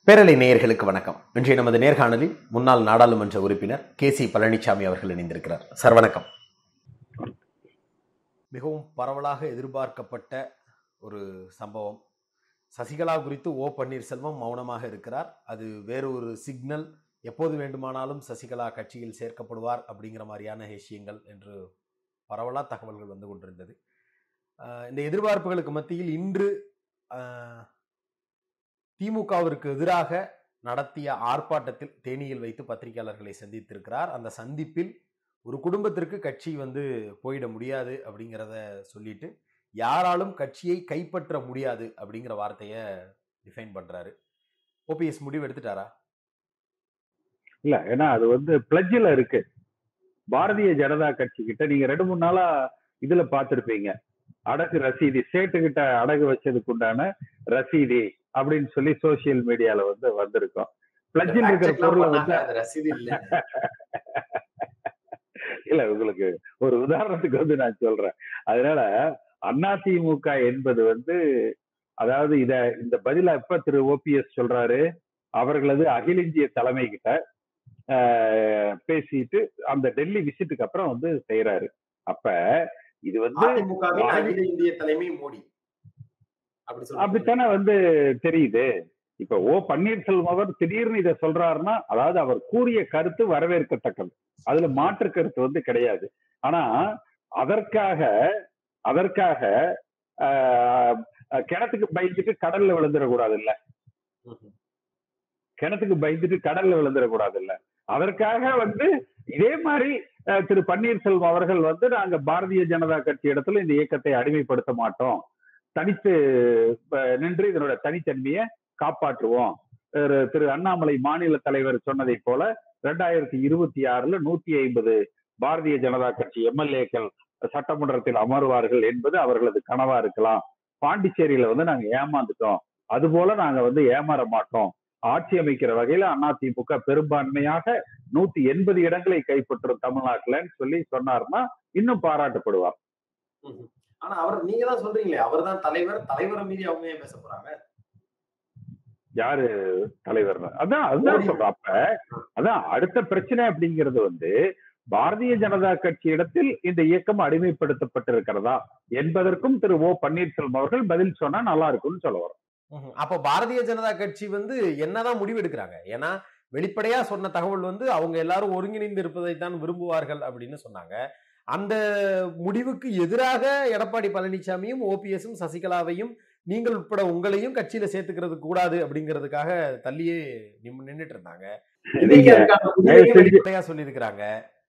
பேரலை நேயர்களுக்கு வணக்கம் இன்றைய நமது நேர்காணலில் முன்னாள் நாடாளுமன்ற உறுப்பினர் கே சி பழனிசாமி அவர்கள் இணைந்திருக்கிறார் சார் வணக்கம் மிகவும் பரவலாக எதிர்பார்க்கப்பட்ட ஒரு சம்பவம் சசிகலா குறித்து ஓ பன்னீர்செல்வம் மௌனமாக இருக்கிறார் அது வேறு ஒரு சிக்னல் எப்போது வேண்டுமானாலும் சசிகலா கட்சியில் சேர்க்கப்படுவார் அப்படிங்கிற மாதிரியான விஷயங்கள் என்று பரவலாக தகவல்கள் வந்து கொண்டிருந்தது ஆஹ் இந்த எதிர்பார்ப்புகளுக்கு மத்தியில் இன்று ஆஹ், திமுகவிற்கு எதிராக நடத்திய ஆர்ப்பாட்டத்தில் தேனியில் வைத்து பத்திரிகையாளர்களை சந்தித்திருக்கிறார் அந்த சந்திப்பில் ஒரு குடும்பத்திற்கு கட்சி வந்து போயிட முடியாது அப்படிங்கிறத சொல்லிட்டு யாராலும் கட்சியை கைப்பற்ற முடியாது அப்படிங்கிற வார்த்தையை டிஃபைன் பண்றாரு ஓபிஎஸ் முடிவு எடுத்துட்டாரா இல்ல ஏன்னா அது வந்து பிளட்ஜில் இருக்கு பாரதிய ஜனதா கட்சி கிட்ட நீங்க ரெண்டு மூணு நாளா இதுல பார்த்திருப்பீங்க அடகு ரசீதி சேட்டு கிட்ட அடகு வச்சதுக்கு உண்டான ரசீதி அப்படின்னு சொல்லி சோசியல் மீடியால வந்து வந்திருக்கோம் பிளட்ஜில் இருக்கிற பொருளை வந்து ரசீது இல்ல இல்ல உங்களுக்கு ஒரு உதாரணத்துக்கு வந்து நான் சொல்றேன் அதனால அதிமுக என்பது வந்து அதாவது இத இந்த பதில எப்ப திரு ஓபிஎஸ் சொல்றாரு அவர்களது அகில இந்திய தலைமை கிட்ட ஆஹ், பேசிட்டு அந்த டெல்லி விசிட்டுக்கு அப்புறம் வந்து செய்யறாரு அப்ப இது வந்து அதிமுகவின் அகில இந்திய தலைமை மோடி அப்படி சொல்றீங்க. அப்படித்தானே வந்து தெரியுது இப்ப ஓ பன்னீர்செல்வம் அவர் திடீர்னு இதை சொல்றாருன்னா அதாவது அவர் கூறிய கருத்து வரவேற்கத்தக்கது அதுல மாற்று கருத்து வந்து கிடையாது ஆனா அதற்காக அதற்காக ஆஹ், கிணத்துக்கு பயந்துட்டு கடல்ல விழுந்துடக்கூடாது இல்ல ம்ஹும். கிணத்துக்கு பயந்துட்டு கடல்ல விழுந்துடக்கூடாது இல்ல அதற்காக வந்து இதே மாதிரி அஹ், திரு பன்னீர்செல்வம் அவர்கள் வந்து நாங்க பாரதிய ஜனதா கட்சி இடத்துல இந்த இயக்கத்தை அடிமைப்படுத்த மாட்டோம் தனித்து அஹ், நின்று இதனோட தனித்தன்மையை காப்பாற்றுவோம் திரு திரு அண்ணாமலை மாநில தலைவர் சொன்னதை போல ரெண்டாயிரத்தி இருபத்தி ஆறுல நூத்தி ஐம்பது பாரதிய ஜனதா கட்சி எம்எல்ஏக்கள் சட்டமன்றத்தில் அமர்வார்கள் என்பது அவர்களது கனவா இருக்கலாம் பாண்டிச்சேரியில வந்து நாங்க ஏமாந்துட்டோம் அதுபோல நாங்க வந்து ஏமாற மாட்டோம் ஆட்சி அமைக்கிற வகையில அதிமுக பெரும்பான்மையாக நூத்தி எண்பது இடங்களை கைப்பற்றும் தமிழ்நாட்டுலன்னு சொல்லி சொன்னார்னா இன்னும் பாராட்டப்படுவார் ம்ஹும். ஆனா அவர் நீங்க தான் சொல்றீங்களே அவர் தான் தலைவர் தலைவரை மீறி அவங்க ஏன் பேச போறாங்க யாரு தலைவர் அதான் அதுதான் மோடி. சொல்றேன் அப்ப அதான் அடுத்த பிரச்சனை அப்படிங்கிறது வந்து பாரதிய ஜனதா கட்சி இடத்தில் இந்த இயக்கம் அடிமைப்படுத்தப்பட்டிருக்கிறதா என்பதற்கும் திரு ஓ பன்னீர்செல்வம் அவர்கள் பதில் சொன்னா நல்லா இருக்கும்னு சொல்ல வரோம் ம்ஹும். அப்ப பாரதிய ஜனதா கட்சி வந்து என்னதான் முடிவு எடுக்கிறாங்க ஏன்னா வெளிப்படையா சொன்ன தகவல் வந்து அவங்க எல்லாரும் ஒருங்கிணைந்து இருப்பதைத்தான் விரும்புவார்கள் அப்படின்னு சொன்னாங்க அந்த முடிவுக்கு எதிராக எடப்பாடி பழனிசாமியும் ஓபிஎஸும் சசிகலாவையும் நீங்கள் உட்பட உங்களையும் கட்சியில சேர்த்துக்கிறது கூடாது அப்படிங்கிறதுக்காக தள்ளியே நின்னுட்டு இருந்தாங்க நீங்க தயவு செஞ்சு- வெளிப்படையா சொல்லியிருக்கிறாங்க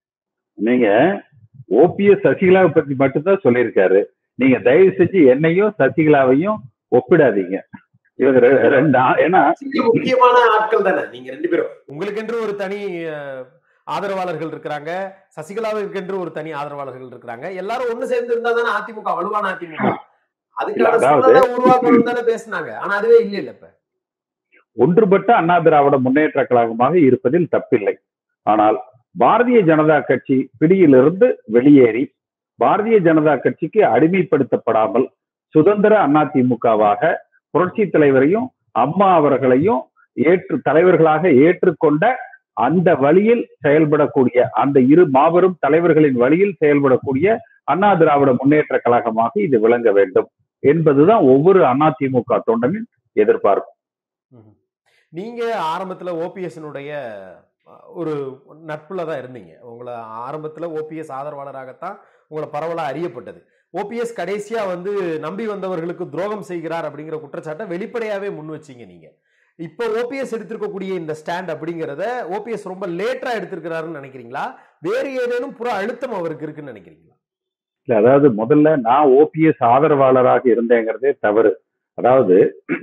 நீங்க ஓபிஎஸ் சசிகலாவை பத்தி மட்டும்தான் சொல்லியிருக்காரு நீங்க தயவு செஞ்சு என்னையும் சசிகலாவையும் ஒப்பிடாதீங்க இவங்க ரெ- ரெண்டு ஆ- ஏன்னா முக்கியமான ஆட்கள் தானே நீங்க ரெண்டு பேரும் உங்களுக்கென்று ஒரு தனி அஹ், ஆதரவாளர்கள் இருக்கிறாங்க சசிகலாவிற்கென்று ஒரு தனி ஆதரவாளர்கள் இருக்கிறாங்க எல்லாரும் ஒண்ணு சேர்ந்து இருந்தா தானே அதிமுக வலுவான அதிமுக அதுக்கான அதாவது- சூழலை உருவாக்கணும் தானே பேசினாங்க ஆனா அதுவே இல்ல இல்ல இப்ப ஒன்றுபட்ட அண்ணா திராவிட முன்னேற்ற கழகமாக இருப்பதில் தப்பில்லை ஆனால் பாரதிய ஜனதா கட்சி பிடியிலிருந்து வெளியேறி பாரதிய ஜனதா கட்சிக்கு அடிமைப்படுத்தப்படாமல் சுதந்திர அதிமுகவாக புரட்சி தலைவரையும் அம்மா அவர்களையும் ஏற்று தலைவர்களாக ஏற்றுக்கொண்ட அந்த வழியில் செயல்படக்கூடிய அந்த இரு மாபெரும் தலைவர்களின் வழியில் செயல்படக்கூடிய அண்ணா திராவிட முன்னேற்ற கழகமாக இது விளங்க வேண்டும் என்பதுதான் ஒவ்வொரு அதிமுக தொண்டனின் எதிர்பார்ப்பு ம்ஹும். நீங்க ஆரம்பத்துல ஓபிஎஸ்னுடைய ஒரு நட்புல தான் இருந்தீங்க உங்களை ஆரம்பத்துல ஓபிஎஸ் ஆதரவாளராகத்தான் உங்களை பரவலா அறியப்பட்டது ஓபிஎஸ் கடைசியா வந்து நம்பி வந்தவர்களுக்கு துரோகம் செய்கிறார் அப்படிங்கிற குற்றச்சாட்டை வெளிப்படையாவே முன் வச்சீங்க நீங்க இப்போ ஓபிஎஸ் எடுத்திருக்கக்கூடிய இந்த ஸ்டாண்ட் அப்படிங்கிறத ஓபிஎஸ் ரொம்ப லேட்டா எடுத்திருக்கிறாருன்னு நினைக்கிறீங்களா வேறு ஏதேனும் புற அழுத்தம் அவருக்கு இருக்குன்னு நினைக்கிறீங்களா இல்ல அதாவது முதல்ல நான் ஓபிஎஸ் ஆதரவாளராக இருந்தேங்கிறதே தவறு அதாவது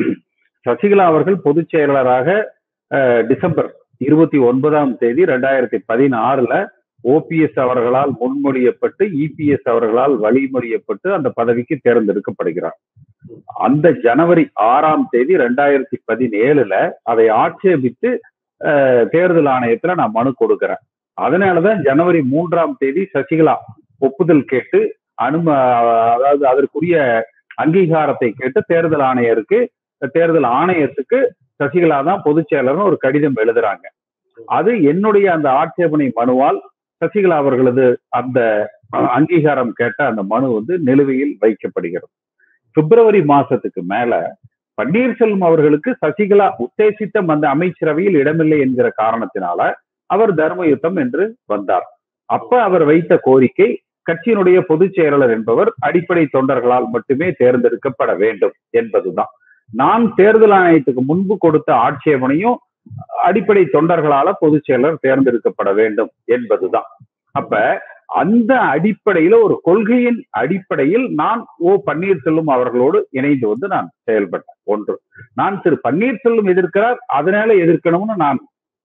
சசிகலா அவர்கள் பொதுச் செயலாளராக அஹ், டிசம்பர் இருபத்தி ஒன்பதாம் தேதி ரெண்டாயிரத்தி பதினாறுல ஓபிஎஸ் அவர்களால் முன்மொழியப்பட்டு இபிஎஸ் அவர்களால் வழிமொழியப்பட்டு அந்த பதவிக்கு தேர்ந்தெடுக்கப்படுகிறார் அந்த ஜனவரி ஆறாம் தேதி ரெண்டாயிரத்தி பதினேழுல அதை ஆட்சேபித்து அஹ், தேர்தல் ஆணையத்துல நான் மனு கொடுக்கிறேன் அதனாலதான் ஜனவரி மூன்றாம் தேதி சசிகலா ஒப்புதல் கேட்டு அனும அதாவது அதற்குரிய அங்கீகாரத்தை கேட்டு தேர்தல் ஆணையருக்கு தேர்தல் ஆணையத்துக்கு சசிகலா தான் பொதுச் செயலர்னு ஒரு கடிதம் எழுதுறாங்க அது என்னுடைய அந்த ஆட்சேபனை மனுவால் சசிகலா அவர்களது அந்த அஹ், அங்கீகாரம் கேட்ட அந்த மனு வந்து நிலுவையில் வைக்கப்படுகிறது பிப்ரவரி மாசத்துக்கு மேல பன்னீர்செல்வம் அவர்களுக்கு சசிகலா உத்தேசித்த அந்த அமைச்சரவையில் இடமில்லை என்கிற காரணத்தினால அவர் தர்ம யுத்தம் என்று வந்தார் அப்ப அவர் வைத்த கோரிக்கை கட்சியினுடைய பொதுச் செயலாளர் என்பவர் அடிப்படை தொண்டர்களால் மட்டுமே தேர்ந்தெடுக்கப்பட வேண்டும் என்பதுதான் நான் தேர்தல் ஆணையத்துக்கு முன்பு கொடுத்த ஆட்சேபனையும் அடிப்படை தொண்டர்களால பொதுச் செயலர் தேர்ந்தெடுக்கப்பட வேண்டும் என்பதுதான் அப்ப அந்த அடிப்படையில ஒரு கொள்கையின் அடிப்படையில் நான் ஓ பன்னீர்செல்வம் அவர்களோடு இணைந்து வந்து நான் செயல்பட்டேன் ஒன்று நான் திரு பன்னீர்செல்வம் எதிர்க்கிறார் அதனால எதிர்க்கணும்னு நான்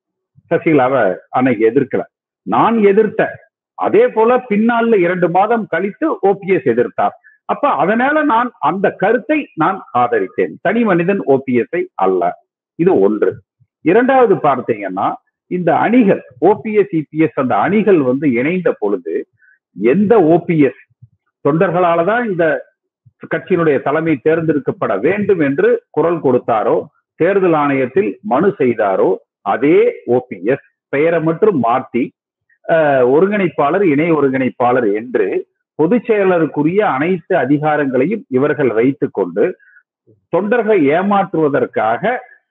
சசிகலாவை அன்னைக்கு எதிர்க்கல நான் எதிர்த்த அதே போல பின்னால இரண்டு மாதம் கழித்து ஓபிஎஸ் எதிர்த்தார் அப்ப அதனால நான் அந்த கருத்தை நான் ஆதரித்தேன் தனி மனிதன் ஓபிஎஸ்ஐ அல்ல இது ஒன்று இரண்டாவது பார்த்தீங்கன்னா இந்த அணிகள் ஓபிஎஸ் இபிஎஸ் அந்த அணிகள் வந்து இணைந்த பொழுது எந்த ஓபிஎஸ் தொண்டர்களால தான் இந்த கட்சியினுடைய தலைமை தேர்ந்தெடுக்கப்பட வேண்டும் என்று குரல் கொடுத்தாரோ தேர்தல் ஆணையத்தில் மனு செய்தாரோ அதே ஓபிஎஸ் பெயரை மட்டும் மாற்றி அஹ், ஒருங்கிணைப்பாளர் இணை ஒருங்கிணைப்பாளர் என்று பொதுச் செயலருக்குரிய அனைத்து அதிகாரங்களையும் இவர்கள் வைத்துக் கொண்டு தொண்டர்களை ஏமாற்றுவதற்காக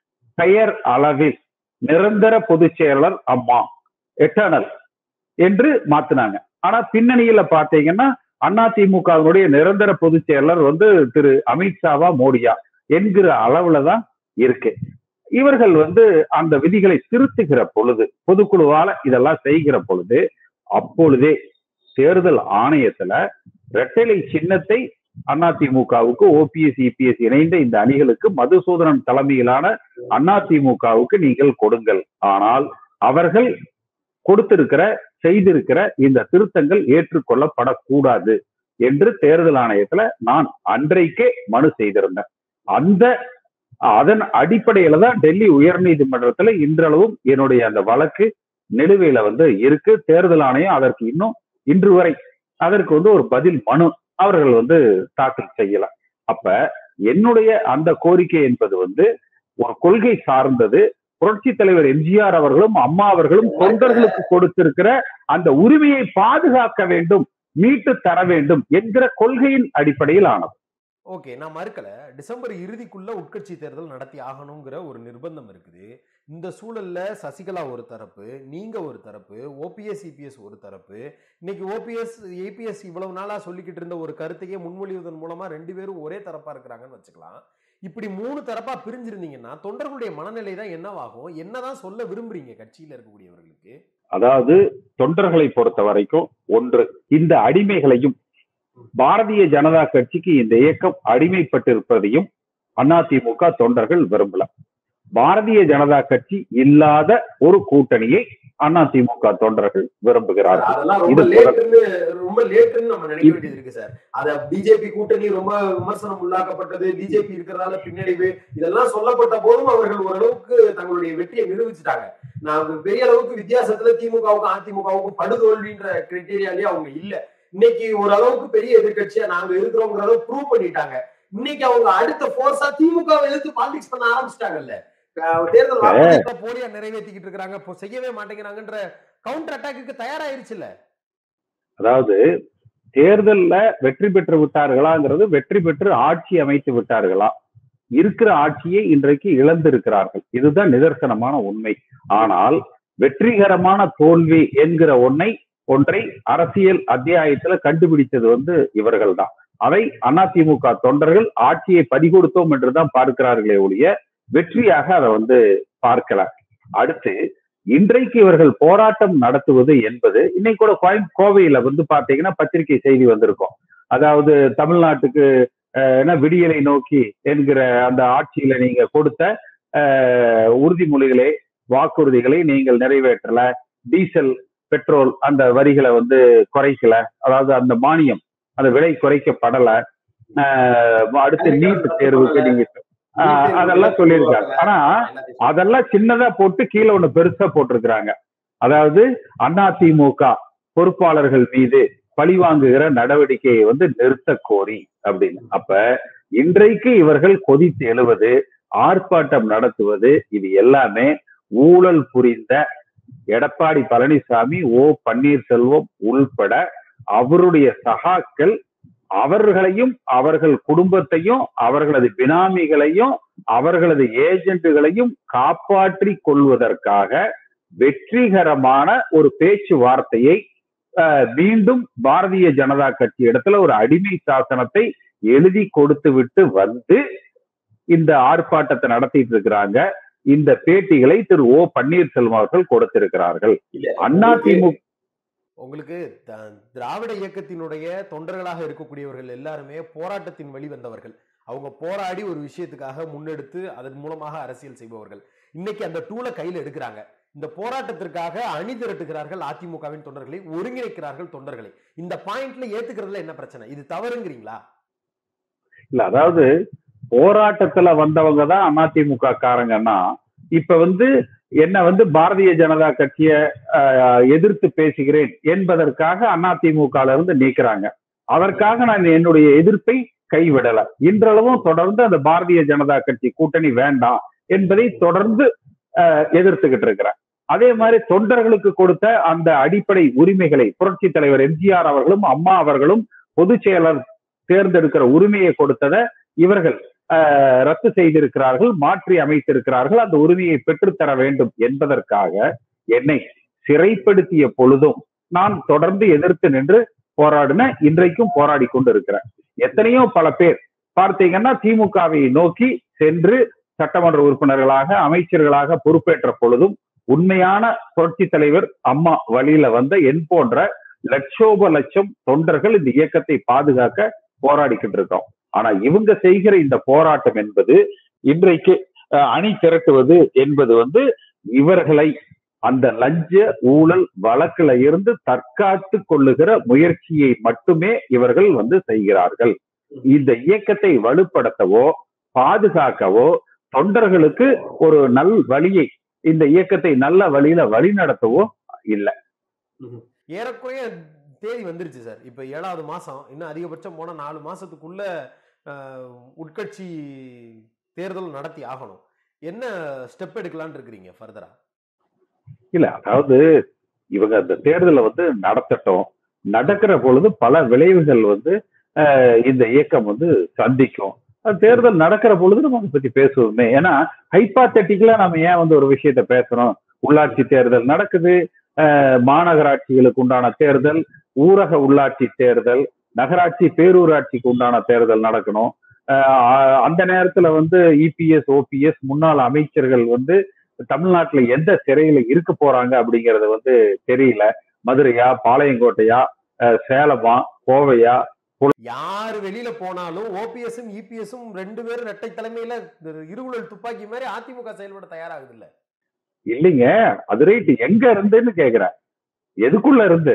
பெயர் அளவில் நிரந்தர பொதுச் செயலர் அம்மா எட்டர்னல் என்று மாத்தினாங்க ஆனா பின்னணியில பாத்தீங்கன்னா அதிமுகவினுடைய நிரந்தர பொதுச் செயலர் வந்து திரு அமித்ஷாவா மோடியா என்கிற அளவுல தான் இருக்கு இவர்கள் வந்து அந்த விதிகளை திருத்துகிற பொழுது பொதுக்குழுவால இதெல்லாம் செய்கிற பொழுது அப்பொழுதே தேர்தல் ஆணையத்துல இரட்டைலை சின்னத்தை அதிமுகவுக்கு ஓபிஎஸ் இபிஎஸ் இணைந்த இந்த அணிகளுக்கு மதுசூதனன் தலைமையிலான அதிமுகவுக்கு நீங்கள் கொடுங்கள் ஆனால் அவர்கள் கொடுத்திருக்கிற செய்திருக்கிற இந்த திருத்தங்கள் ஏற்றுக்கொள்ளப்படக்கூடாது என்று தேர்தல் ஆணையத்துல நான் அன்றைக்கே மனு செய்திருந்தேன் அந்த அதன் அடிப்படையில தான் டெல்லி உயர்நீதிமன்றத்துல இன்றளவும் என்னுடைய அந்த வழக்கு நிலுவையில வந்து இருக்கு தேர்தல் ஆணையம் அதற்கு இன்னும் இன்று வரை அதற்கு வந்து ஒரு பதில் மனு அவர்கள் வந்து தாக்கல் செய்யல அப்ப என்னுடைய அந்த கோரிக்கை என்பது வந்து ஒரு கொள்கை சார்ந்தது புரட்சி தலைவர் எம்ஜிஆர் அவர்களும் அம்மா அவர்களும் தொண்டர்களுக்கு கொடுத்திருக்கிற அந்த உரிமையை பாதுகாக்க வேண்டும் மீட்டு தர வேண்டும் என்கிற கொள்கையின் அடிப்படையில் ஆனது ஓகே நான் மறுக்கல டிசம்பர் இறுதிக்குள்ள உட்கட்சி தேர்தல் நடத்தி ஆகணுங்கிற ஒரு நிர்பந்தம் இருக்குது இந்த சூழல்ல சசிகலா ஒரு தரப்பு நீங்க ஒரு தரப்பு ஓபிஎஸ் இபிஎஸ் ஒரு தரப்பு இன்னைக்கு ஓபிஎஸ் ஏபிஎஸ் இவ்வளவு நாளா சொல்லிக்கிட்டு இருந்த ஒரு கருத்தையே முன்மொழிவதன் மூலமா ரெண்டு பேரும் ஒரே தரப்பா இருக்கிறாங்கன்னு வச்சுக்கலாம் இப்படி மூணு தரப்பா பிரிஞ்சிருந்தீங்கன்னா தொண்டர்களுடைய மனநிலை தான் என்னவாகும் என்னதான் சொல்ல விரும்புறீங்க கட்சியில இருக்கக்கூடியவர்களுக்கு அதாவது தொண்டர்களை பொறுத்த வரைக்கும் ஒன்று இந்த அடிமைகளையும் பாரதிய ஜனதா கட்சிக்கு இந்த இயக்கம் அடிமைப்பட்டிருப்பதையும் அதிமுக தொண்டர்கள் விரும்பல பாரதிய ஜனதா கட்சி இல்லாத ஒரு கூட்டணியை அதிமுக தொண்டர்கள் விரும்புகிறார்கள் அதெல்லாம் இது ரொம்ப லேட்டுன்னு ரொம்ப லேட்டுன்னு நம்ம நினைக்க வேண்டியது இருக்கு சார் அத பிஜேபி கூட்டணி ரொம்ப விமர்சனம் உள்ளாக்கப்பட்டது பிஜேபி இருக்கிறதால பின்னடைவு இதெல்லாம் சொல்லப்பட்ட போதும் அவர்கள் ஓரளவுக்கு தங்களுடைய வெற்றியை நிரூபிச்சுட்டாங்க நான் பெரிய அளவுக்கு வித்தியாசத்துல திமுகவுக்கும் அதிமுகவுக்கும் படுதோல்வின்ற கிரைட்டீரியாலேயே அவங்க இல்ல இன்னைக்கு ஓரளவுக்கு பெரிய எதிர்க்கட்சியா நாங்க இருக்கிறோங்கிறத ப்ரூவ் பண்ணிட்டாங்க இன்னைக்கு அவங்க அடுத்த போர்ஸா திமுக எதிர்த்து பாலிடிக்ஸ் பண்ண ஆரம்பிச்சிட்டாங்கல்ல அஹ் தேர்தல் வாக்குறுதிகளை போலியா நிறைவேற்றிக்கிட்டு இருக்காங்க இப்போ செய்யவே மாட்டேங்கிறாங்கன்ற கவுண்டர் அட்டாக்கு தயாராயிருச்சுல்ல அதாவது தேர்தல்ல வெற்றி பெற்று விட்டார்களாங்கிறது வெற்றி பெற்று ஆட்சி அமைத்து விட்டார்களா இருக்கிற ஆட்சியை இன்றைக்கு இழந்திருக்கிறார்கள் இதுதான் நிதர்சனமான உண்மை ஆனால் வெற்றிகரமான தோல்வி என்கிற ஒன்றை ஒன்றை அரசியல் அத்தியாயத்துல கண்டுபிடித்தது வந்து இவர்கள் தான் அதை அதிமுக தொண்டர்கள் ஆட்சியை பறிகொடுத்தோம் என்றுதான் பார்க்கிறார்களே ஒழிய வெற்றியாக அதை வந்து பார்க்கல அடுத்து இன்றைக்கு இவர்கள் போராட்டம் நடத்துவது என்பது இன்னைக்கு கூட கோயம் கோவையில வந்து பாத்தீங்கன்னா பத்திரிகை செய்தி வந்திருக்கும் அதாவது தமிழ்நாட்டுக்கு அஹ், என்ன விடியலை நோக்கி என்கிற அந்த ஆட்சியில நீங்க கொடுத்த அஹ், உறுதிமொழிகளை வாக்குறுதிகளை நீங்கள் நிறைவேற்றல டீசல் பெட்ரோல் அந்த வரிகளை வந்து குறைக்கல அதாவது அந்த மானியம் அந்த விலை குறைக்கப்படல அஹ், அடுத்து நீட் தேர்வுக்கு நீங்க அஹ், அதெல்லாம் சொல்லியிருக்காங்க ஆனா அதெல்லாம் சின்னதா போட்டு கீழே ஒண்ணு பெருசா போட்டிருக்கிறாங்க அதாவது அதிமுக பொறுப்பாளர்கள் மீது பழிவாங்குகிற நடவடிக்கையை வந்து நிறுத்த கோரி அப்படின்னு அப்ப இன்றைக்கு இவர்கள் கொதித்து எழுவது ஆர்ப்பாட்டம் நடத்துவது இது எல்லாமே ஊழல் புரிந்த எடப்பாடி பழனிசாமி ஓ பன்னீர்செல்வம் உள்பட அவருடைய சகாக்கள் அவர்களையும் அவர்கள் குடும்பத்தையும் அவர்களது பினாமிகளையும் அவர்களது ஏஜென்ட்டுகளையும் காப்பாற்றி கொள்வதற்காக வெற்றிகரமான ஒரு பேச்சுவார்த்தையை அஹ், மீண்டும் பாரதிய ஜனதா கட்சி இடத்துல ஒரு அடிமை சாசனத்தை எழுதி கொடுத்து விட்டு வந்து இந்த ஆர்ப்பாட்டத்தை நடத்திட்டு இருக்கிறாங்க இந்த பேட்டிகளை திரு ஓ பன்னீர்செல்வம் அவர்கள் கொடுத்திருக்கிறார்கள் அண்ணா திமுக உங்களுக்கு த- திராவிட இயக்கத்தினுடைய தொண்டர்களாக இருக்கக்கூடியவர்கள் எல்லாருமே போராட்டத்தின் வழி வந்தவர்கள் அவங்க போராடி ஒரு விஷயத்துக்காக முன்னெடுத்து அதன் மூலமாக அரசியல் செய்பவர்கள் இன்னைக்கு அந்த டூலை கையில் எடுக்கிறாங்க இந்த போராட்டத்திற்காக அணி திரட்டுகிறார்கள் அதிமுகவின் தொண்டர்களை ஒருங்கிணைக்கிறார்கள் தொண்டர்களை இந்த பாயிண்ட்ல ஏத்துக்கிறதுல என்ன பிரச்சனை இது தவறுங்கிறீங்களா இல்ல அதாவது போராட்டத்துல வந்தவங்க தான் அதிமுக காரங்கன்னா இப்ப வந்து என்ன வந்து பாரதிய ஜனதா கட்சிய ஆஹ், எதிர்த்து பேசுகிறேன் என்பதற்காக அதிமுகல இருந்து நீக்கிறாங்க அதற்காக நான் என்னுடைய எதிர்ப்பை கைவிடல இன்றளவும் தொடர்ந்து அந்த பாரதிய ஜனதா கட்சி கூட்டணி வேண்டாம் என்பதை தொடர்ந்து ஆஹ், எதிர்த்துக்கிட்டு இருக்கிறேன் அதே மாதிரி தொண்டர்களுக்கு கொடுத்த அந்த அடிப்படை உரிமைகளை புரட்சி தலைவர் எம்ஜிஆர் அவர்களும் அம்மா அவர்களும் பொதுச் செயலர் தேர்ந்தெடுக்கிற உரிமையை கொடுத்ததை இவர்கள் ஆஹ், ரத்து செய்திருக்கிறார்கள் மாற்றி அமைத்திருக்கிறார்கள் அந்த உரிமையை பெற்றுத்தர வேண்டும் என்பதற்காக என்னை சிறைப்படுத்திய பொழுதும் நான் தொடர்ந்து எதிர்த்து நின்று போராடின இன்றைக்கும் போராடி கொண்டு இருக்கிறேன் எத்தனையோ பல பேர் பார்த்தீங்கன்னா திமுகவை நோக்கி சென்று சட்டமன்ற உறுப்பினர்களாக அமைச்சர்களாக பொறுப்பேற்ற பொழுதும் உண்மையான புரட்சி தலைவர் அம்மா வழியில வந்த என் போன்ற லட்சோப லட்சம் தொண்டர்கள் இந்த இயக்கத்தை பாதுகாக்க போராடிக்கிட்டு இருக்கோம் ஆனா இவங்க செய்கிற இந்த போராட்டம் என்பது இன்றைக்கு அஹ், அணி திரட்டுவது என்பது வந்து இவர்களை அந்த லஞ்ச ஊழல் வழக்குல இருந்து தற்காத்து கொள்ளுகிற முயற்சியை மட்டுமே இவர்கள் வந்து செய்கிறார்கள் இந்த இயக்கத்தை வலுப்படுத்தவோ பாதுகாக்கவோ தொண்டர்களுக்கு ஒரு நல் வழியை இந்த இயக்கத்தை நல்ல வழியில வழிநடத்தவோ இல்லை ஏறக்குறைய தேதி வந்துருச்சு சார் இப்ப ஏழாவது மாசம் இன்னும் அதிகபட்சம் போன நாலு மாசத்துக்குள்ள அஹ், உட்கட்சி தேர்தல் நடத்தி ஆகணும் என்ன ஸ்டெப் எடுக்கலாம்னு இருக்கிறீங்க ஃபர்தரா இல்ல அதாவது இவங்க அந்த தேர்தலை வந்து நடத்தட்டும் நடக்கிற பொழுது பல விளைவுகள் வந்து அஹ், இந்த இயக்கம் வந்து சந்திக்கும் அந்த தேர்தல் நடக்கிற பொழுது நம்ம அதை பத்தி பேசுவோமே ஏன்னா ஹைப்பாத்தட்டிக்கலா நம்ம ஏன் வந்து ஒரு விஷயத்த பேசுறோம் உள்ளாட்சி தேர்தல் நடக்குது அஹ், மாநகராட்சிகளுக்கு உண்டான தேர்தல் ஊரக உள்ளாட்சி தேர்தல் நகராட்சி பேரூராட்சிக்கு உண்டான தேர்தல் நடக்கணும் அஹ், அந்த நேரத்துல வந்து இபிஎஸ் ஓபிஎஸ் முன்னாள் அமைச்சர்கள் வந்து தமிழ்நாட்டுல எந்த சிறையில இருக்க போறாங்க அப்படிங்கறது வந்து தெரியல மதுரையா பாளையங்கோட்டையா அஹ் சேலமா கோவையா யார் வெளியில போனாலும் ஓபிஎஸும் இபிஎஸும் ரெண்டு பேரும் இரட்டை தலைமையில இருகுழல் துப்பாக்கி மாதிரி அதிமுக செயல்பட தயாராகுது இல்ல இல்லைங்க அது ரைட் எங்க இருந்துன்னு கேக்குறேன் எதுக்குள்ள இருந்து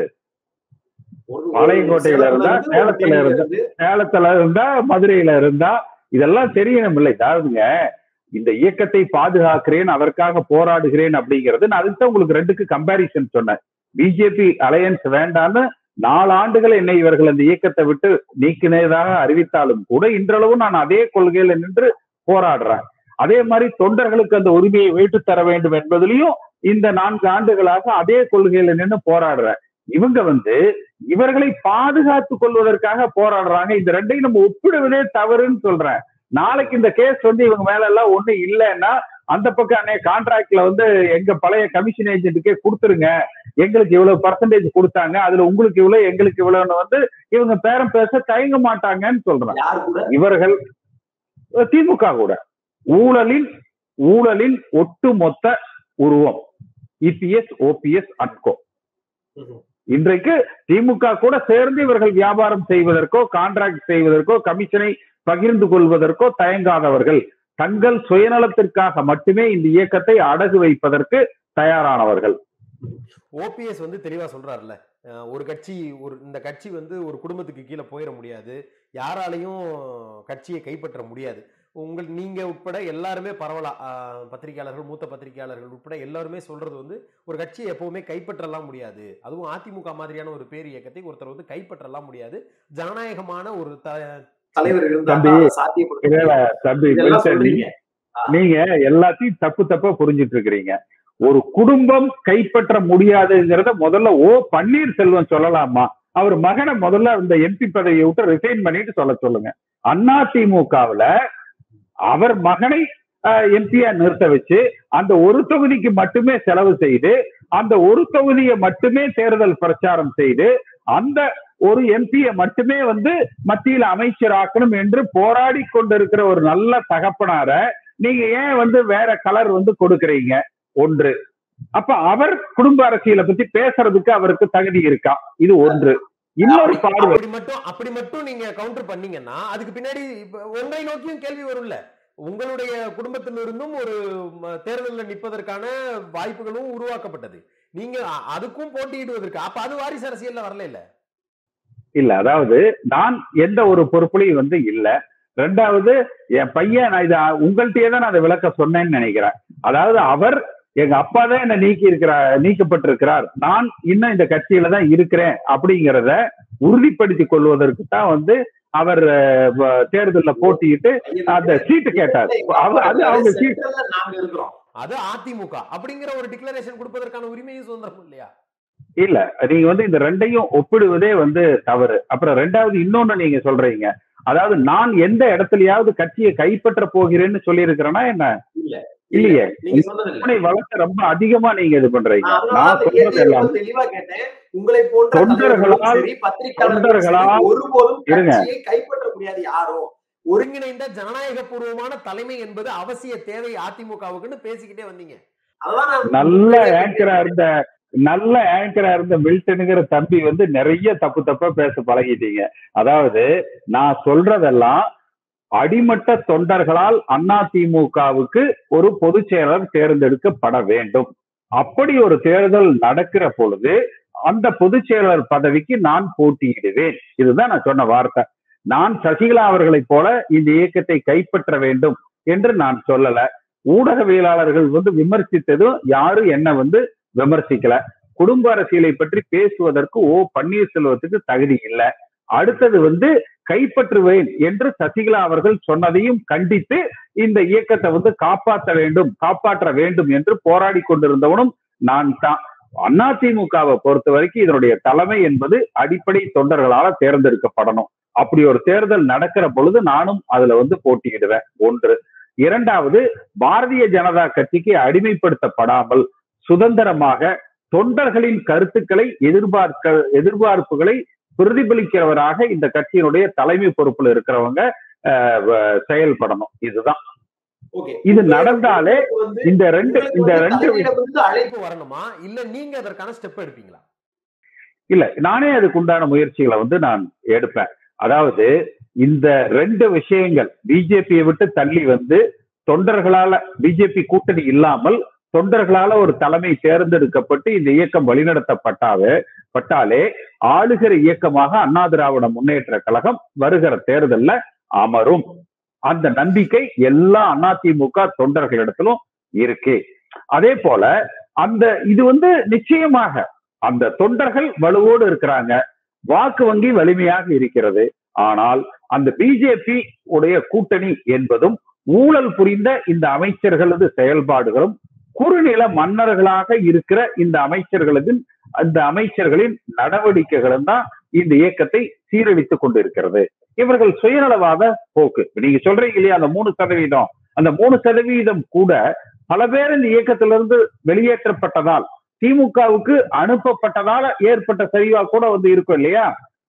பாளையங்கோட்டையில இருந்தா, சேலத்துல இருந்தா. சேலத்துல இருந்தா மதுரையில இருந்தா இதெல்லாம் தெரியணும் இல்லை அதாவதுங்க இந்த இயக்கத்தை பாதுகாக்கிறேன் அதற்காக போராடுகிறேன் அப்படிங்கிறது நான் அதுக்கு தான் உங்களுக்கு ரெண்டுக்கு கம்பாரிசன் சொன்னேன் பிஜேபி அலையன்ஸ் வேண்டான்னு நாலு ஆண்டுகள் என்னை இவர்கள் அந்த இயக்கத்தை விட்டு நீக்கினதாக அறிவித்தாலும் கூட இன்றளவும் நான் அதே கொள்கையில நின்று போராடுறேன் அதே மாதிரி தொண்டர்களுக்கு அந்த உரிமையை மீட்டு தர வேண்டும் என்பதிலையும் இந்த நான்கு ஆண்டுகளாக அதே கொள்கையில நின்று போராடுறேன் இவங்க வந்து இவர்களை பாதுகாத்துக் கொள்வதற்காக போராடுறாங்க இந்த ரெண்டையும் நம்ம ஒப்பிடுவதே தவறுன்னு சொல்றேன் நாளைக்கு இந்த கேஸ் வந்து இவங்க மேல எல்லாம் ஒண்ணு இல்லைன்னா அந்த பக்கம் அன்னைய கான்ட்ராக்ட்ல வந்து எங்க பழைய கமிஷன் ஏஜென்ட்டுக்கே கொடுத்துருங்க எங்களுக்கு இவ்வளவு பர்சன்டேஜ் கொடுத்தாங்க அதுல உங்களுக்கு இவ்வளவு எங்களுக்கு இவ்வளவுன்னு வந்து இவங்க பேரம் பேச தயங்க மாட்டாங்கன்னு சொல்றேன் யார் கூட இவர்கள் திமுக கூட ஊழலின் ஊழலின் ஒட்டுமொத்த உருவம் இபிஎஸ் ஓபிஎஸ் அட்கோ இன்றைக்கு திமுக கூட சேர்ந்து இவர்கள் வியாபாரம் செய்வதற்கோ கான்ட்ராக்ட் செய்வதற்கோ கமிஷனை பகிர்ந்து கொள்வதற்கோ தயங்காதவர்கள் தங்கள் சுயநலத்திற்காக மட்டுமே இந்த இயக்கத்தை அடகு வைப்பதற்கு தயாரானவர்கள் ஓபிஎஸ் வந்து தெளிவா சொல்றாருல்ல அஹ் ஒரு கட்சி ஒரு இந்த கட்சி வந்து ஒரு குடும்பத்துக்கு கீழே போயிட முடியாது யாராலையும் கட்சியை கைப்பற்ற முடியாது உங்கள் நீங்க உட்பட எல்லாருமே பரவலா அஹ் பத்திரிகையாளர்கள் மூத்த பத்திரிகையாளர்கள் உட்பட எல்லாருமே சொல்றது வந்து ஒரு கட்சியை எப்பவுமே கைப்பற்றலாம் முடியாது அதுவும் அதிமுக மாதிரியான ஒரு பேர் இயக்கத்தை ஒருத்தர் வந்து கைப்பற்றலாம் முடியாது ஜனநாயகமான ஒரு த- தலைவர் இருந்தா தம்பி, தான் அதை சாத்தியப்படுத்த இல்ல, முடியும். தம்பி இதெல்லாம் வில்சன், சொல்றீங்க நீங்க எல்லாத்தையும் தப்பு தப்பா புரிஞ்சிட்டு இருக்கிறீங்க ஒரு குடும்பம் கைப்பற்ற முடியாதுங்கிறத முதல்ல ஓ பன்னீர்செல்வம் சொல்லலாமா அவர் மகனை முதல்ல இந்த எம்பி பதவியை விட்டு ரிசைன் பண்ணிட்டு சொல்ல சொல்லுங்க அண்ணா திமுகவுல அவர் மகனை எம்பியா நிறுத்த வச்சு அந்த ஒரு தொகுதிக்கு மட்டுமே செலவு செய்து அந்த ஒரு தொகுதியை மட்டுமே தேர்தல் பிரச்சாரம் செய்து அந்த ஒரு எம்பியை மட்டுமே வந்து மத்தியில் அமைச்சராக்கணும் என்று போராடி கொண்டிருக்கிற ஒரு நல்ல தகப்பனார நீங்க ஏன் வந்து வேற கலர் வந்து கொடுக்கறீங்க ஒன்று அப்ப அவர் குடும்ப அரசியலை பத்தி பேசுறதுக்கு அவருக்கு தகுதி இருக்கா இது ஒன்று இன்னொரு அப்படி- பார்வை அப்படி மட்டும் அப்படி மட்டும் நீங்க கவுண்டர் பண்ணீங்கன்னா அதுக்கு பின்னாடி இப்ப உங்களை நோக்கியும் கேள்வி வரும்ல உங்களுடைய குடும்பத்திலிருந்தும் ஒரு ம, தேர்தல்ல நிற்பதற்கான வாய்ப்புகளும் உருவாக்கப்பட்டது நீங்க அ- அதுக்கும் போட்டியிடுவதற்கு அப்ப அது வாரிசு அரசியல்ல வரல இல்ல இல்ல அதாவது நான் எந்த ஒரு பொறுப்புலையும் வந்து இல்ல ரெண்டாவது என் பையன் நான் இதை உங்கள்கிட்டயே தான் நான் அதை விளக்க சொன்னேன்னு நினைக்கிறேன் அதாவது அவர் எங்க அப்பா தான் என்ன நீக்கி இருக்கிறார் நீக்கப்பட்டிருக்கிறார் நான் இன்னும் இந்த கட்சியில தான் இருக்கிறேன் அப்படிங்கிறத உறுதிப்படுத்திக் கொள்வதற்கு தான் வந்து அவர் அஹ், வ- தேர்தல்ல போட்டியிட்டு அந்த சீட்டு கேட்டார் அவர் அது அவங்க சீட் சென்ட்ரல்ல நாங்க இருக்கிறோம் அது அதிமுக அப்படிங்கிற ஒரு டிக்ளரேஷன் கொடுப்பதற்கான உரிமையும் சுதந்திரம் இல்லையா இல்ல நீங்க வந்து இந்த ரெண்டையும் ஒப்பிடுவதே வந்து தவறு அப்புறம் ரெண்டாவது இன்னொன்னு நீங்க சொல்றீங்க அதாவது நான் எந்த இடத்துலயாவது கட்சியை கைப்பற்ற போகிறேன்னு சொல்லி இருக்கிறேன்னா என்ன இல்ல இல்லையே நீங்க சொன்னது இல்ல உங்களை வளர்க்க ரொம்ப அதிகமா நீங்க இது பண்றீங்க நான் அதனால நான் அந்த சொல்றது கேள்வியை எல்லாம் ரொம்ப தெளிவா கேட்டேன் உங்களை போன்ற தொண்டர்களால் தலைவர்களும் சரி பத்திரிகையாளர்களும் தொண்டர்களால் சரி, ஒருபோதும் இருங்க. கட்சியை கைப்பற்ற முடியாது யாரும் ஒருங்கிணைந்த ஜனநாயக பூர்வமான தலைமை என்பது அவசிய தேவை அதிமுகவுக்குன்னு பேசிக்கிட்டே வந்தீங்க அதான் நான் நல்ல ஆங்கரா இருந்த நல்ல ஆங்கரா இருந்த மில்டனுங்கிற தம்பி வந்து நிறைய தப்பு தப்பா பேச பழகிட்டீங்க அதாவது நான் சொல்றதெல்லாம் அடிமட்ட தொண்டர்களால் அதிமுகவுக்கு ஒரு பொதுச் செயலர் தேர்ந்தெடுக்கப்பட வேண்டும் அப்படி ஒரு தேர்தல் நடக்கிற பொழுது அந்த பொதுச் செயலர் பதவிக்கு நான் போட்டியிடுவேன் இதுதான் நான் சொன்ன வார்த்தை நான் சசிகலா அவர்களைப் போல இந்த இயக்கத்தை கைப்பற்ற வேண்டும் என்று நான் சொல்லல ஊடகவியலாளர்கள் வந்து விமர்சித்ததும் யாரும் என்ன வந்து விமர்சிக்கல குடும்ப அரசியலை பற்றி பேசுவதற்கு ஓ பன்னீர்செல்வத்துக்கு தகுதி இல்லை அடுத்தது வந்து கைப்பற்றுவேன் என்று சசிகலா அவர்கள் சொன்னதையும் கண்டித்து இந்த இயக்கத்தை வந்து காப்பாற்ற வேண்டும் காப்பாற்ற வேண்டும் என்று போராடி கொண்டிருந்தவனும் நான் தான் அதிமுகவை பொறுத்த வரைக்கும் இதனுடைய தலைமை என்பது அடிப்படை தொண்டர்களால தேர்ந்தெடுக்கப்படணும் அப்படி ஒரு தேர்தல் நடக்கிற பொழுது நானும் அதுல வந்து போட்டியிடுவேன் ஒன்று இரண்டாவது பாரதிய ஜனதா கட்சிக்கு அடிமைப்படுத்தப்படாமல் சுதந்திரமாக தொண்டர்களின் கருத்துக்களை எதிர்பார்க்க எதிர்பார்ப்புகளை பிரதிபலிக்கிறவராக இந்த கட்சியினுடைய தலைமை பொறுப்புல இருக்கிறவங்க அஹ், வ- செயல்படணும் இதுதான் ஓகே இது நடந்தாலே வந்து இந்த ரெண்டு உங்களுக்கு இந்த வந்து ரெண்டு தலைமையிடமிருந்து அழைப்பு அழைப்பு வரணுமா இல்ல நீங்க அதற்கான ஸ்டெப் எடுப்பீங்களா இல்ல நானே அதுக்குண்டான முயற்சிகளை வந்து நான் எடுப்பேன் அதாவது இந்த ரெண்டு விஷயங்கள் பிஜேபியை விட்டு தள்ளி வந்து தொண்டர்களால பிஜேபி கூட்டணி இல்லாமல் தொண்டர்களால ஒரு தலைமை தேர்ந்தெடுக்கப்பட்டு இந்த இயக்கம் வழிநடத்தப்பட்டாவே பட்டாலே ஆளுகிற இயக்கமாக அண்ணா திராவிட முன்னேற்ற கழகம் வருகிற தேர்தல்ல அமரும் அந்த நம்பிக்கை எல்லா அதிமுக தொண்டர்களிடத்திலும் இருக்கு அதே போல அந்த இது வந்து நிச்சயமாக அந்த தொண்டர்கள் வலுவோடு இருக்கிறாங்க வாக்கு வங்கி வலிமையாக இருக்கிறது ஆனால் அந்த பிஜேபி உடைய கூட்டணி என்பதும் ஊழல் புரிந்த இந்த அமைச்சர்களது செயல்பாடுகளும் குறுநில மன்னர்களாக இருக்கிற இந்த அமைச்சர்களது அந்த அமைச்சர்களின் நடவடிக்கைகளும் தான் இந்த இயக்கத்தை சீரழித்துக் கொண்டிருக்கிறது இவர்கள் சுயநலவாத போக்கு நீங்க சொல்றீங்க இல்லையா அந்த மூணு சதவீதம் அந்த மூணு சதவீதம் கூட பல பேர் இந்த இயக்கத்திலிருந்து வெளியேற்றப்பட்டதால் திமுகவுக்கு அனுப்பப்பட்டதால ஏற்பட்ட சரிவா கூட வந்து இருக்கும் இல்லையா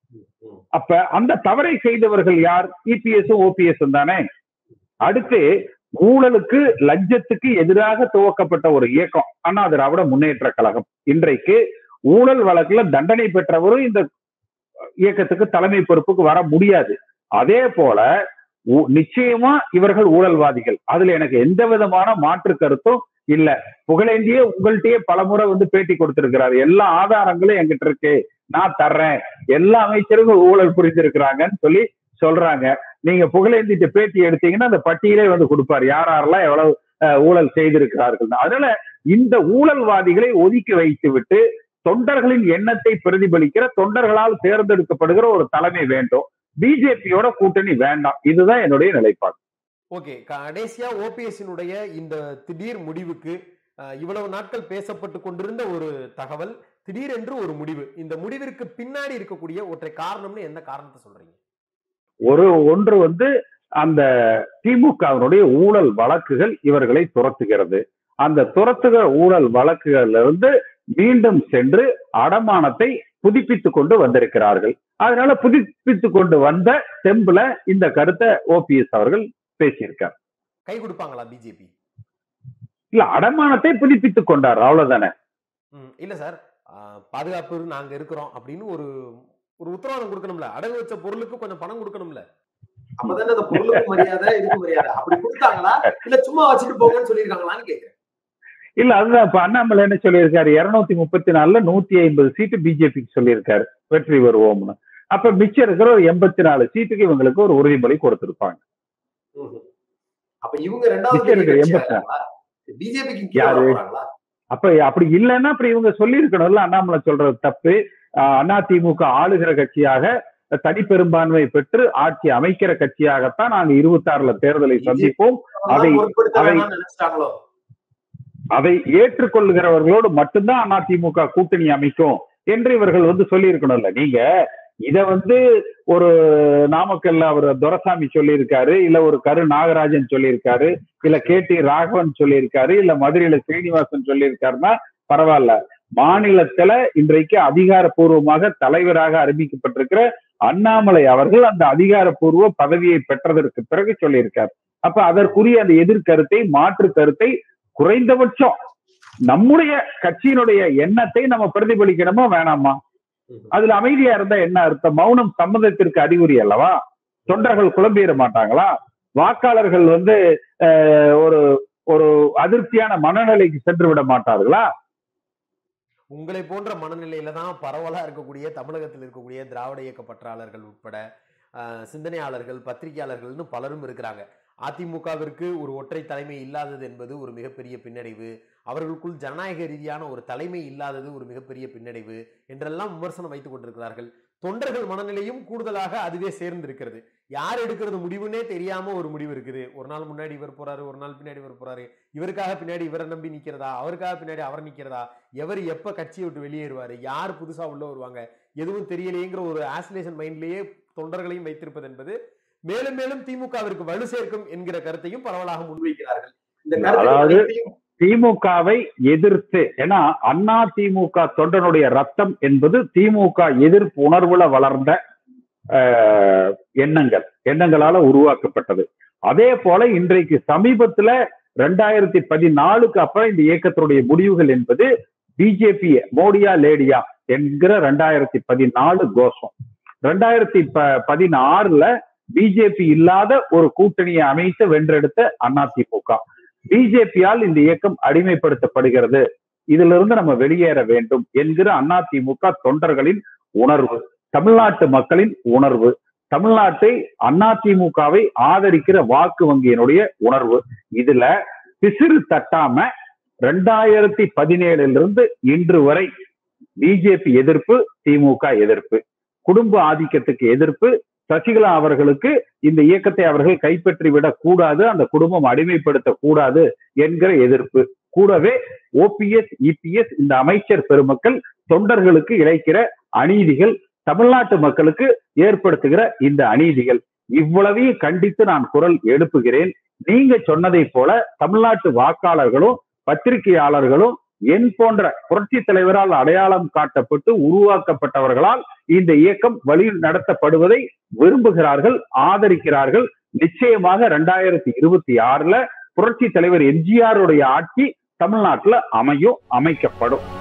அப்ப அந்த தவறை செய்தவர்கள் யார் இபிஎஸும் ஓபிஎஸும் தானே அடுத்து ஊழலுக்கு லஞ்சத்துக்கு எதிராக துவக்கப்பட்ட ஒரு இயக்கம் அண்ணா திராவிட முன்னேற்ற கழகம் இன்றைக்கு ஊழல் வழக்குல தண்டனை பெற்றவரும் இந்த இயக்கத்துக்கு தலைமை பொறுப்புக்கு வர முடியாது அதே போல ஊ- நிச்சயமா இவர்கள் ஊழல்வாதிகள் அதுல எனக்கு எந்த விதமான மாற்று கருத்தும் இல்ல புகழேந்தியே உங்கள்கிட்டயே பலமுறை வந்து பேட்டி கொடுத்திருக்கிறாரு எல்லா ஆதாரங்களும் என்கிட்ட இருக்கு நான் தர்றேன் எல்லா அமைச்சரும் ஊழல் புரிஞ்சிருக்கிறாங்கன்னு சொல்லி சொல்றாங்க நீங்க புகழேந்திட்டு பேட்டி எடுத்தீங்கன்னா அந்த பட்டியலே வந்து கொடுப்பாரு யார் யாரெல்லாம் எவ்வளவு அஹ், ஊழல் செய்திருக்கிறார்கள் அதனால இந்த ஊழல்வாதிகளை ஒதுக்கி வைத்து விட்டு தொண்டர்களின் எண்ணத்தை பிரதிபலிக்கிற தொண்டர்களால் தேர்ந்தெடுக்கப்படுகிற ஒரு தலைமை வேண்டும் பிஜேபியோட கூட்டணி வேண்டாம் இதுதான் என்னுடைய நிலைப்பாடு ஓகே கடைசியா ஓபிஎஸ்னுடைய இந்த திடீர் முடிவுக்கு அஹ், இவ்வளவு நாட்கள் பேசப்பட்டு கொண்டிருந்த ஒரு தகவல் திடீரென்று ஒரு முடிவு இந்த முடிவிற்கு பின்னாடி இருக்கக்கூடிய ஒற்றை காரணம்னு என்ன காரணத்தை சொல்றீங்க ஒரு ஒன்று வந்து அந்த திமுகவினுடைய ஊழல் வழக்குகள் இவர்களை துரத்துகிறது அந்த துரத்துகிற ஊழல் வழக்குகள்ல இருந்து மீண்டும் சென்று அடமானத்தை புதுப்பித்துக் கொண்டு வந்திருக்கிறார்கள் அதனால புதுப்பித்துக் கொண்டு வந்த தெம்புல இந்த கருத்தை ஓபிஎஸ் அவர்கள் பேசியிருக்கார் கை கொடுப்பாங்களா பிஜேபி இல்ல அடமானத்தை புதுப்பித்துக் கொண்டார் அவ்வளவுதானே ம், இல்ல சார் அஹ், பாதுகாப்பு நாங்க இருக்கிறோம் அப்படின்னு ஒரு ஒரு உத்தரவாதம் கொடுக்கணும்ல அடகு வச்ச பொருளுக்கு கொஞ்சம் பணம் கொடுக்கணும்ல அப்பதானே அந்த பொருளுக்கு மரியாதை இதுக்கு மரியாதை அப்படி கொடுத்தாங்களா இல்ல சும்மா வச்சுட்டு போங்கன்னு சொல்லியிருக்காங்களான்னு கேக்குறேன் இல்ல அதுதான் இப்ப அண்ணாமலை என்ன சொல்லியிருக்காரு இருநூத்தி முப்பத்தி நாலுல நூத்தி ஐம்பது சீட்டு பிஜேபிக்கு சொல்லியிருக்காரு வெற்றி வருவோம்னு அப்ப மிச்சம் இருக்கிற ஒரு எண்பத்தி நாலு சீட்டுக்கு இவங்களுக்கு ஒரு உறுதிமொழி கொடுத்திருப்பாங்க ம்ஹும். அப்ப இவங்க ரெண்டாவது நிச்சயம் இருக்கு, பெரிய எண்பத்தி கட்சியா பிஜேபிக்கு யாரு? போறாங்களா அப்ப அப்படி இல்லைன்னா அப்படி இவங்க சொல்லியிருக்கணும்ல அண்ணாமலை சொல்றது தப்பு அண்ணா திமுக ஆளுகிற கட்சியாக தனிப்பெரும்பான்மை பெற்று ஆட்சி அமைக்கிற கட்சியாகத்தான் நாங்க இருபத்தி ஆறுல தேர்தலை சந்திப்போம் அதை- பொருட்படுத்த அதை- வேணாம்னு நினைச்சிட்டாங்களோ அதை ஏற்றுக்கொள்கிறவர்களோடு மட்டும்தான் அதிமுக கூட்டணி அமைக்கும் என்று இவர்கள் வந்து சொல்லியிருக்கணும்ல நீங்க இத வந்து ஒரு நாமக்கல்ல அவர் துரசாமி சொல்லியிருக்காரு இல்ல ஒரு கரு நாகராஜன் சொல்லியிருக்காரு இல்ல கே டி ராகவன் சொல்லியிருக்காரு இல்ல மதுரையில ஸ்ரீனிவாசன் சொல்லியிருக்காருன்னா பரவாயில்ல மாநிலத்துல இன்றைக்கு அதிகாரப்பூர்வமாக தலைவராக அறிவிக்கப்பட்டிருக்கிற அண்ணாமலை அவர்கள் அந்த அதிகாரப்பூர்வ பதவியை பெற்றதற்கு பிறகு சொல்லியிருக்கார் அப்ப அதற்குரிய அந்த எதிர்கருத்தை மாற்று கருத்தை குறைந்தபட்சம் நம்முடைய கட்சியினுடைய எண்ணத்தை நம்ம பிரதிபலிக்கணுமா வேணாமா ம்ஹும். அதுல அமைதியா இருந்தா என்ன அர்த்தம் மௌனம் சம்மதத்திற்கு அறிகுறி அல்லவா தொண்டர்கள் குழம்பிட மாட்டாங்களா வாக்காளர்கள் வந்து அஹ், ஒரு ஒரு அதிருப்தியான மனநிலைக்கு சென்று விட மாட்டார்களா உங்களை போன்ற மனநிலையில தான் பரவலா இருக்கக்கூடிய தமிழகத்தில் இருக்கக்கூடிய திராவிட இயக்க பற்றாளர்கள் உட்பட அஹ், சிந்தனையாளர்கள் பத்திரிகையாளர்கள்னு பலரும் இருக்கிறாங்க அதிமுகவிற்கு ஒரு ஒற்றை தலைமை இல்லாதது என்பது ஒரு மிகப்பெரிய பின்னடைவு அவர்களுக்குள் ஜனநாயக ரீதியான ஒரு தலைமை இல்லாதது ஒரு மிகப்பெரிய பின்னடைவு என்றெல்லாம் விமர்சனம் வைத்துக் கொண்டிருக்கிறார்கள் தொண்டர்கள் மனநிலையும் கூடுதலாக அதுவே சேர்ந்து இருக்கிறது யார் எடுக்கிறது முடிவுன்னே தெரியாம ஒரு முடிவு இருக்குது ஒரு நாள் முன்னாடி இவர் போறாரு ஒரு நாள் பின்னாடி இவர் போறாரு இவருக்காக பின்னாடி இவரை நம்பி நிக்கிறதா அவருக்காக பின்னாடி அவர் நிக்கிறதா எவர் எப்ப கட்சியை விட்டு வெளியேறுவாரு யார் புதுசா உள்ள வருவாங்க எதுவும் தெரியலையேங்கிற ஒரு ஆசிலேஷன் மைண்ட்லயே தொண்டர்களையும் வைத்திருப்பது என்பது மேலும் மேலும் திமுகவிற்கு வலு சேர்க்கும் என்கிற கருத்தையும் பரவலாக முன் முன்வைக்கிறார்கள் இந்த கருத்து அதாவது- அனைத்தையும் திமுகவை எதிர்த்து ஏன்னா அண்ணா திமுக தொண்டனுடைய ரத்தம் என்பது திமுக எதிர்ப்பு உணர்வுல வளர்ந்த அஹ், எண்ணங்கள் எண்ணங்களால உருவாக்கப்பட்டது அதே போல இன்றைக்கு சமீபத்துல ரெண்டாயிரத்தி பதினாலுக்கு அப்புறம் இந்த இயக்கத்தினுடைய முடிவுகள் என்பது பிஜேபி மோடியா லேடியா என்கிற ரெண்டாயிரத்தி பதினாலு கோஷம் ரெண்டாயிரத்தி ப பதினாறுல பிஜேபி இல்லாத ஒரு கூட்டணியை அமைத்து வென்றெடுத்த அதிமுக பிஜேபியால் இந்த இயக்கம் அடிமைப்படுத்தப்படுகிறது இதிலிருந்து நம்ம வெளியேற வேண்டும் என்கிற அதிமுக தொண்டர்களின் உணர்வு தமிழ்நாட்டு மக்களின் உணர்வு தமிழ்நாட்டை அதிமுகவை ஆதரிக்கிற வாக்கு வங்கியினுடைய உணர்வு இதுல பிசிறு தட்டாம ரெண்டாயிரத்தி பதினேழுல இருந்து இன்று வரை பிஜேபி எதிர்ப்பு திமுக எதிர்ப்பு குடும்ப ஆதிக்கத்துக்கு எதிர்ப்பு சசிகலா அவர்களுக்கு இந்த இயக்கத்தை அவர்கள் கைப்பற்றி விடக் கூடாது அந்த குடும்பம் அடிமைப்படுத்த கூடாது என்கிற எதிர்ப்பு கூடவே ஓபிஎஸ் இபிஎஸ் இந்த அமைச்சர் பெருமக்கள் தொண்டர்களுக்கு இழைக்கிற அநீதிகள் தமிழ்நாட்டு மக்களுக்கு ஏற்படுத்துகிற இந்த அநீதிகள் இவ்வளவையும் கண்டித்து நான் குரல் எழுப்புகிறேன் நீங்க சொன்னதை போல தமிழ்நாட்டு வாக்காளர்களும் பத்திரிகையாளர்களும் என் போன்ற புரட்சி தலைவரால் அடையாளம் காட்டப்பட்டு உருவாக்கப்பட்டவர்களால் இந்த இயக்கம் வழி நடத்தப்படுவதை விரும்புகிறார்கள் ஆதரிக்கிறார்கள் நிச்சயமாக ரெண்டாயிரத்தி இருபத்தி ஆறுல புரட்சி தலைவர் எம்ஜிஆருடைய ஆட்சி தமிழ்நாட்டுல அமையும் அமைக்கப்படும்